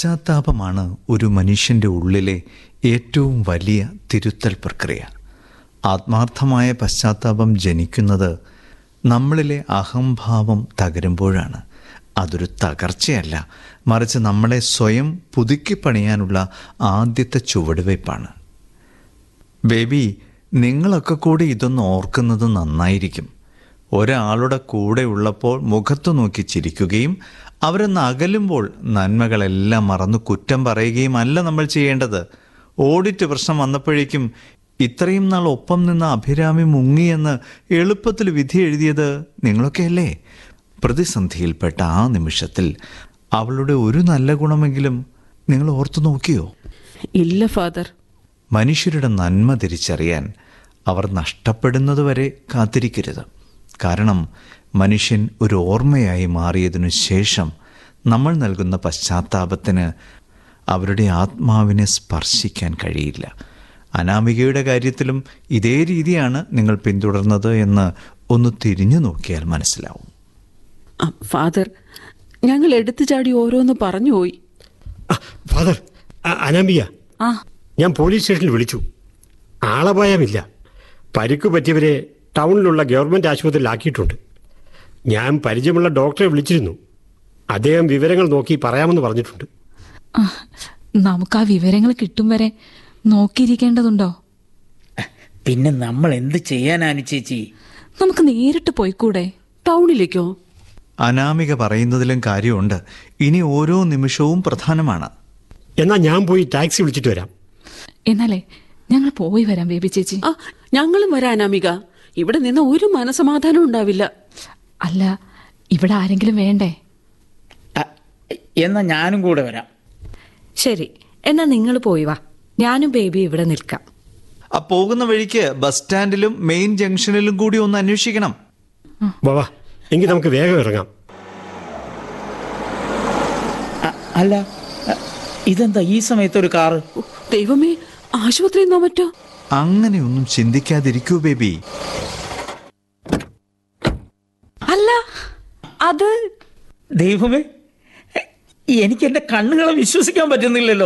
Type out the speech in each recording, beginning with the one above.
പശ്ചാത്താപമാണ് ഒരു മനുഷ്യൻ്റെ ഉള്ളിലെ ഏറ്റവും വലിയ തിരുത്തൽ പ്രക്രിയ ആത്മാർത്ഥമായ പശ്ചാത്താപം ജനിക്കുന്നത് നമ്മളിലെ അഹംഭാവം തകരുമ്പോഴാണ് അതൊരു തകർച്ചയല്ല മറിച്ച് നമ്മളെ സ്വയം പുതുക്കി പണിയാനുള്ള ആദ്യത്തെ ചുവടുവയ്പ്പാണ് ബേബി നിങ്ങളൊക്കെ കൂടി ഇതൊന്ന് ഓർക്കുന്നത് നന്നായിരിക്കും ഒരാളുടെ കൂടെ ഉള്ളപ്പോൾ മുഖത്തു നോക്കി ചിരിക്കുകയും അവരൊന്ന് അകലുമ്പോൾ നന്മകളെല്ലാം മറന്നു കുറ്റം പറയുകയും അല്ല നമ്മൾ ചെയ്യേണ്ടത് ഓഡിറ്റ് പ്രശ്നം വന്നപ്പോഴേക്കും ഇത്രയും നാൾ ഒപ്പം നിന്ന അഭിരാമി മുങ്ങിയെന്ന് എളുപ്പത്തിൽ വിധി എഴുതിയത് നിങ്ങളൊക്കെയല്ലേ പ്രതിസന്ധിയിൽപ്പെട്ട ആ നിമിഷത്തിൽ അവളുടെ ഒരു നല്ല ഗുണമെങ്കിലും നിങ്ങൾ ഓർത്തു നോക്കിയോ ഇല്ല ഫാദർ മനുഷ്യരുടെ നന്മ തിരിച്ചറിയാൻ അവർ നഷ്ടപ്പെടുന്നതുവരെ കാത്തിരിക്കരുത് കാരണം മനുഷ്യൻ ഒരു ഓർമ്മയായി മാറിയതിനു ശേഷം നമ്മൾ നൽകുന്ന പശ്ചാത്താപത്തിന് അവരുടെ ആത്മാവിനെ സ്പർശിക്കാൻ കഴിയില്ല അനാമികയുടെ കാര്യത്തിലും ഇതേ രീതിയാണ് നിങ്ങൾ പിന്തുടർന്നത് എന്ന് ഒന്ന് തിരിഞ്ഞു നോക്കിയാൽ മനസ്സിലാവും ആ, ഫാദർ ഞങ്ങൾ എടുത്തു ചാടി ഓരോന്ന് പറഞ്ഞുപോയി ആ, ഫാദർ ആ, അനാമിക ആ ഞാൻ പോലീസ് സ്റ്റേഷനിൽ വിളിച്ചു ആളപായമില്ല പരിക്ക് പറ്റിയവരെ ടൗണിലുള്ള ഗവൺമെൻറ് ആശുപത്രിയിൽ ആക്കിയിട്ടുണ്ട് ഞാൻ പരിചയമുള്ള ഡോക്ടറെ വിളിച്ചിരുന്നു അദ്ദേഹം വിവരങ്ങൾ നോക്കി പറയാമെന്ന് പറഞ്ഞിട്ടുണ്ട് ആ, നമുക്ക് ആ വിവരങ്ങൾ കിട്ടും വരെ നോക്കിയിരിക്കേണ്ടതുണ്ടോ പിന്നെ നമ്മൾ എന്ത് ചെയ്യാനാണ് ചേച്ചി നമുക്ക് നേരിട്ട് പോയിക്കൂടെ ടൗണിലേക്കോ അനാമിക പറയുന്നതിലും കാര്യമുണ്ട് ഇനി ഓരോ നിമിഷവും പ്രധാനമാണ് എന്നാൽ ഞാൻ പോയി ടാക്സി വിളിച്ചിട്ട് വരാം എന്നാലേ ഞങ്ങൾ പോയി വരാം ബേബി ചേച്ചി ആ ഞങ്ങളും വരാൻ അമിക ഇവിടെ നിന്ന് ഒരു മനസമാധാനം ഉണ്ടാവില്ല അല്ല ഇവിടെ ആരെങ്കിലും വേണ്ടേ അ, എന്നാ ഞാനും കൂടെ വരാം ശരി എന്നാ നിങ്ങൾ പോയി വാ ഞാനും ബേബി ഇവിടെ നിൽക്കാം ആ പോകുന്ന വഴിക്ക് ബസ് സ്റ്റാൻഡിലും മെയിൻ ജംഗ്ഷനിലും കൂടി ഒന്ന് അന്വേഷിക്കണം വാ വാ എങ്കിൽ നമുക്ക് വേഗം ഇറങ്ങാം അ, അല്ല അ, ഇതെന്താ ഈ സമയത്ത് ഒരു കാറ് ഓ, ദൈവമേ ആശുപത്രിയിൽ നിന്നോ മറ്റോ അങ്ങനെയൊന്നും ചിന്തിക്കാതിരിക്കൂ ബേബി അല്ല അത് ദൈവമേ എ, എനിക്ക് എന്റെ കണ്ണുകളെ വിശ്വസിക്കാൻ പറ്റുന്നില്ലല്ലോ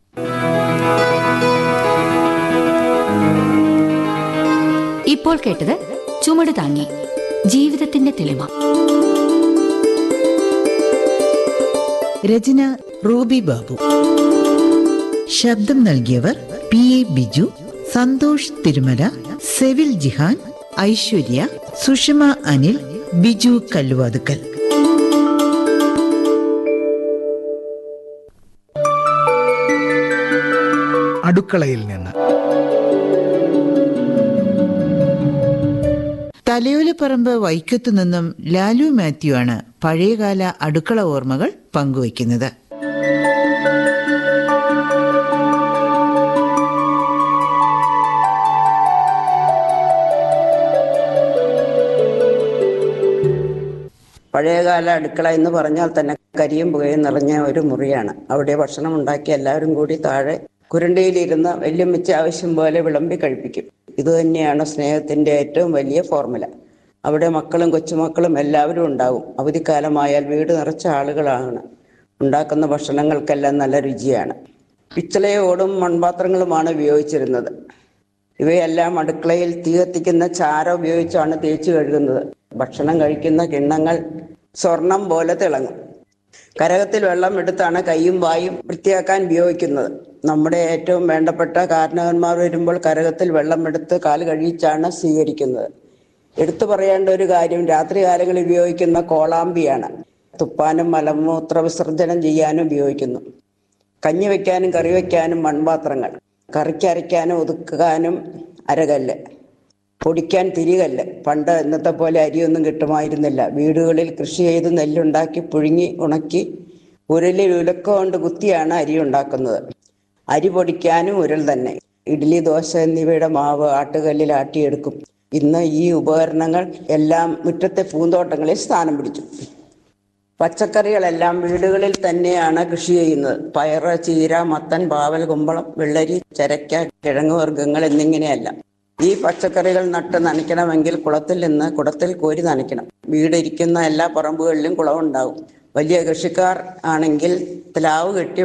ഇപ്പോൾ കേട്ടത് ചുമട് താങ്ങി ജീവിതത്തിന്റെ തെളിമ രചന റൂബി ബാബു ശബ്ദം നൽകിയവർ പി എ ബിജു സന്തോഷ് തിരുമല സെവിൽ ജിഹാൻ ഐശ്വര്യ സുഷമ അനിൽ ബിജു കല്ലുവാതുക്കൽ അടുക്കളയിൽ നിന്ന് തലയോലപ്പറമ്പ് വൈക്കത്തു നിന്നും ലാലു മാത്യു ആണ് പഴയകാല അടുക്കള ഓർമ്മകൾ പങ്കുവയ്ക്കുന്നത് പഴയകാല അടുക്കള എന്ന് പറഞ്ഞാൽ തന്നെ കരിയും പുകയും നിറഞ്ഞ ഒരു മുറിയാണ് അവിടെ ഭക്ഷണം ഉണ്ടാക്കി എല്ലാവരും കൂടി താഴെ കുരണ്ടിയിലിരുന്ന് വല്യമ്മച്ച ആവശ്യം പോലെ വിളമ്പി കഴിപ്പിക്കും ഇത് തന്നെയാണ് സ്നേഹത്തിന്റെ ഏറ്റവും വലിയ ഫോർമുല അവിടെ മക്കളും കൊച്ചുമക്കളും എല്ലാവരും ഉണ്ടാവും അവധിക്കാലമായാൽ വീട് നിറച്ച ആളുകളാണ് ഉണ്ടാക്കുന്ന ഭക്ഷണങ്ങൾക്കെല്ലാം നല്ല രുചിയാണ് പിച്ചളയോടും മൺപാത്രങ്ങളുമാണ് ഉപയോഗിച്ചിരുന്നത് ഇവയെല്ലാം അടുക്കളയിൽ തീ കത്തിക്കുന്ന ചാര ഉപയോഗിച്ചാണ് തേച്ച് കഴുകുന്നത് ഭക്ഷണം കഴിക്കുന്ന കിണ്ണങ്ങൾ സ്വർണം പോലെ തിളങ്ങും കരകത്തിൽ വെള്ളം എടുത്താണ് കൈയും വായും വൃത്തിയാക്കാൻ ഉപയോഗിക്കുന്നത് നമ്മുടെ ഏറ്റവും വേണ്ടപ്പെട്ട കാരണവന്മാർ വരുമ്പോൾ കരകത്തിൽ വെള്ളം എടുത്ത് കാൽ കഴിച്ചാണ് സ്വീകരിക്കുന്നത് എടുത്തു പറയേണ്ട ഒരു കാര്യം രാത്രി കാലങ്ങളിൽ ഉപയോഗിക്കുന്ന കോളാമ്പിയാണ് തുപ്പാനും മലമൂത്ര വിസർജനം ചെയ്യാനും ഉപയോഗിക്കുന്നു കഞ്ഞി വെക്കാനും കറി വെക്കാനും മൺപാത്രങ്ങൾ കറിക്ക് അരയ്ക്കാനും ഒതുക്കാനും അരകല്ല് പൊടിക്കാൻ തിരികല്ല് പണ്ട് ഇന്നത്തെ പോലെ അരിയൊന്നും കിട്ടുമായിരുന്നില്ല വീടുകളിൽ കൃഷി ചെയ്ത് നെല്ലുണ്ടാക്കി പുഴുങ്ങി ഉണക്കി ഉരലിൽ ഉലക്ക കൊണ്ട് കുത്തിയാണ് അരി ഉണ്ടാക്കുന്നത് അരി പൊടിക്കാനും ഉരൽ തന്നെ ഇഡ്ഡലി ദോശ എന്നിവയുടെ മാവ് ആട്ടുകല്ലിൽ ആട്ടിയെടുക്കും ഇന്ന് ഈ ഉപകരണങ്ങൾ എല്ലാം മുറ്റത്തെ പൂന്തോട്ടങ്ങളിൽ സ്ഥാനം പിടിച്ചു പച്ചക്കറികളെല്ലാം വീടുകളിൽ തന്നെയാണ് കൃഷി ചെയ്യുന്നത് പയറ് ചീര മത്തൻ പാവൽ കുമ്പളം വെള്ളരി ചരക്ക കിഴങ്ങ് വർഗ്ഗങ്ങൾ എന്നിങ്ങനെയല്ല ഈ പച്ചക്കറികൾ നട്ട് നനയ്ക്കണമെങ്കിൽ കുളത്തിൽ നിന്ന് കുടത്തിൽ കോരി നനയ്ക്കണം വീടിരിക്കുന്ന എല്ലാ പറമ്പുകളിലും കുളമുണ്ടാവും വലിയ കൃഷിക്കാർ ആണെങ്കിൽ പ്ലാവ് കെട്ടി